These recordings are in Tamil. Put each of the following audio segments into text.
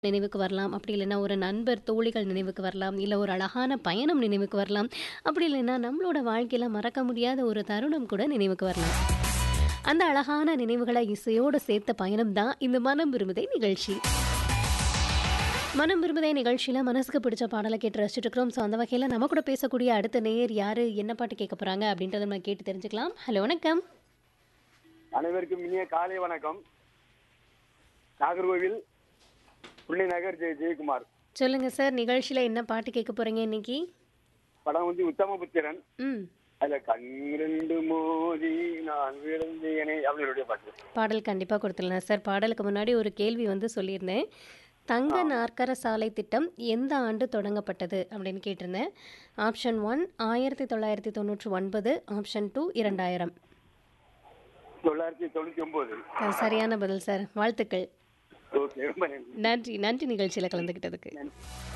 நினைவுக்கு வரலாம். அப்படி இல்லைன்னா ஒரு நண்பர், தோழிகள் நினைவுக்கு வரலாம். இல்ல ஒரு அழகான பயணம் நினைவுக்கு வரலாம். அப்படி இல்லைன்னா நம்மளோட வாழ்க்கையில மறக்க முடியாத ஒரு தருணம் கூட நினைவுக்கு வரலாம். அந்த அழகான நினைவுகள இசையோடு சேர்த்த பயணம் தான் இந்த மனம் விரும்புதே நிகழ்ச்சி. மனம் விரும்புதே நிகழ்ச்சியில மனசுக்கு பிடிச்ச பாடல கேட்டு ரசிச்சுட்டு இருக்கிறோம். ஸோ அந்த வகையில நம்ம கூட பேசக்கூடிய அடுத்த நேயர் யாரு? என்ன பாட்டு கேட்க போறாங்க? அப்படின்றத நம்ம கேட்டு தெரிஞ்சுக்கலாம். ஹலோ வணக்கம். அனைவருக்கும் இனிய காலை வணக்கம் நாகர்கோவில் புள்ளி நகர் ஜெய ஜெயக்குமார் சொல்லுங்க சார். நிகழ்ச்சியில என்ன பாட்டு கேட்க போறீங்க இன்னைக்கு? படம் வந்து உத்தமபுத்திரன் ம். அதுல கண் ரெண்டு மோதி நான் விழுந்தேனே அவங்களுடைய பாட்டு பாடல் கண்டிப்பா கொடுத்துடலாம் சார். பாடலுக்கு முன்னாடி ஒரு கேள்வி வந்து சொல்லியிருந்தேன். தங்க நாற்கர சாலை திட்டம் எந்த ஆண்டு தொடங்கப்பட்டது? அப்படின்னு கேட்டிருந்தேன். ஆப்ஷன் 1 1999 ஆப்ஷன் 2 2000 தொள்ளாயிரத்தி தொண்ணூத்தி ஒன்பது அ சரியான பதில் சார். வாழ்த்துக்கள். ஓகே ரொம்ப நன்றி நன்றி. நன்றி நிகழ்ச்சியில கலந்துக்கிட்டதுக்கு. நன்றி.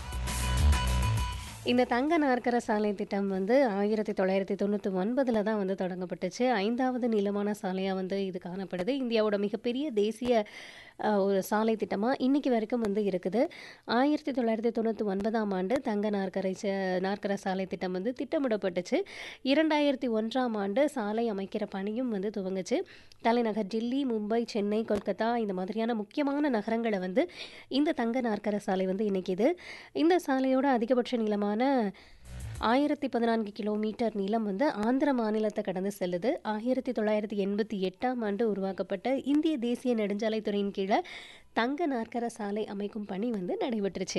இந்த தங்க நாற்கர சாலை திட்டம் வந்து 1999ல தான் வந்து தொடங்கப்பட்டுச்சு. 5வது நீளமான சாலையா வந்து இது காணப்படுது. இந்தியாவோட மிகப்பெரிய தேசிய அ ஒரு சாலை திட்டமா இன்னைக்கு வரைக்கும் வந்து இருக்குது. 1999ஆம் ஆண்டு தங்க நாற்கரை ச நாற்கர சாலை திட்டம் வந்து திட்டமிடப்பட்டுச்சு. 2001ஆம் ஆண்டு சாலை அமைக்கிற பணியும் வந்து துவங்குச்சு. தலைநகர் டில்லி, மும்பை, சென்னை, கொல்கத்தா இந்த மாதிரியான முக்கியமான நகரங்கள வந்து இந்த தங்க நாற்கர சாலை வந்து இணைக்குது. இந்த சாலையோட அதிகபட்ச நீளமான 1014 கிலோமீட்டர் நீளம் வந்து ஆந்திர மாநிலத்த கடந்து செல்லுது. 1988ஆம் ஆண்டு உருவாக்கப்பட்ட இந்திய தேசிய நெடுஞ்சாலைத்துறையின் கீழ தங்க நாற்கர சாலை அமைக்கும் பணி வந்து நடைபெற்றுச்சு.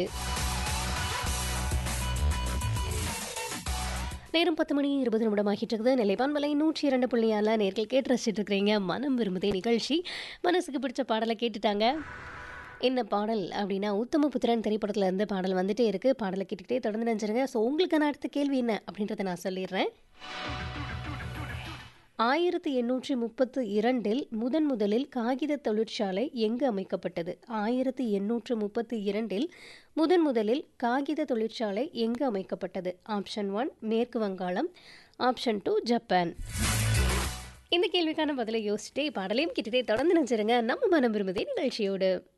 நேரம் 10 மணி 20 நிமிடம் ஆகிட்டு இருக்குது. நிலைவான்மலை 102.6ல நேர்கள் கேட்டு ரசிச்சுட்டு இருக்கிறீங்க. மனம் விரும்புதே நிகழ்ச்சி. மனசுக்கு பிடிச்ச பாடல கேட்டுட்டாங்க. என்ன பாடல் அப்படின்னா உத்தமபுத்திரன் திரைப்படத்துல இருந்து பாடல் வந்துட்டே இருக்கு. பாடல கேட்டுக்கிட்டே தொடர்ந்து நினைச்சிருங்க. ஸோ உங்களுக்கான அடுத்த கேள்வி என்ன? அப்படின்றத நான் சொல்லிடுறேன். 1832இல் முதன் முதலில் காகித தொழிற்சாலை எங்கு அமைக்கப்பட்டது? 1832இல் முதன் முதலில் காகித தொழிற்சாலை எங்கு அமைக்கப்பட்டது? ஆப்ஷன் 1 மேற்கு வங்காளம். Option 2 Japan. இந்த கேள்விக்கான பதிலை யோசிச்சுட்டே பாடலையும் கேட்டுட்டே தொடர்ந்து நினைச்சிருங்க. நம்ம மனம் விரும்புதே நிகழ்ச்சியோடு.